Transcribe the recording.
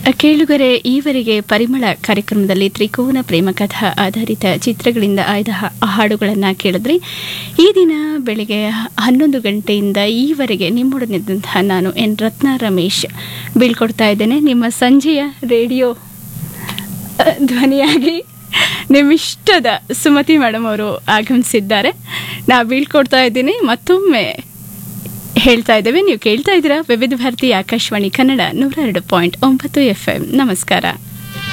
ಕೇಳುಗರೆ ಈವರೆಗೆ ಪರಿಮಳ ಕಾರ್ಯಕ್ರಮದಲ್ಲಿ ತ್ರಿಕೋನ ಪ್ರೇಮ ಕಥಾ ಆಧಾರಿತ ಚಿತ್ರಗಳಿಂದ ಆಯ್ದ ಹ- ಹಾಡುಗಳನ್ನು ಕೇಳಿದ್ರಿ ಈ ದಿನ ಬೆಳಿಗ್ಗೆ ಹ- ಹನ್ನೊಂದು ಗಂಟೆಯಿಂದ ಈವರೆಗೆ ನಿಮ್ಮೊಡನಿದ್ದಂತಹ ನಾನು ಎನ್ ರತ್ನ ರಮೇಶ್ ಬೀಳ್ಕೊಡ್ತಾ ಇದ್ದೇನೆ ನಿಮ್ಮ ಸಂಜೆಯ ರೇಡಿಯೋ ಅ, ಧ್ವನಿಯಾಗಿ ನಿಮ್ಮಿಷ್ಟದ ಸುಮತಿ ಮೇಡಮ್ ಅವರು ಆಗಮಿಸಿದ್ದಾರೆ ನಾ ಬೀಳ್ಕೊಡ್ತಾ ಇದ್ದೀನಿ ಮತ್ತೊಮ್ಮೆ ಹೇಳ್ತಾ ಇದ್ದೇವೆ ನೀವು ಕೇಳ್ತಾ ಇದ್ದೀರಾ ವಿವಿಧ ಭಾರತಿ ಆಕಾಶವಾಣಿ ಕನ್ನಡ ನೂರ ಎರಡು ಪಾಯಿಂಟ್ ಒಂಬತ್ತು ಎಫ್ ಎಂ ನಮಸ್ಕಾರ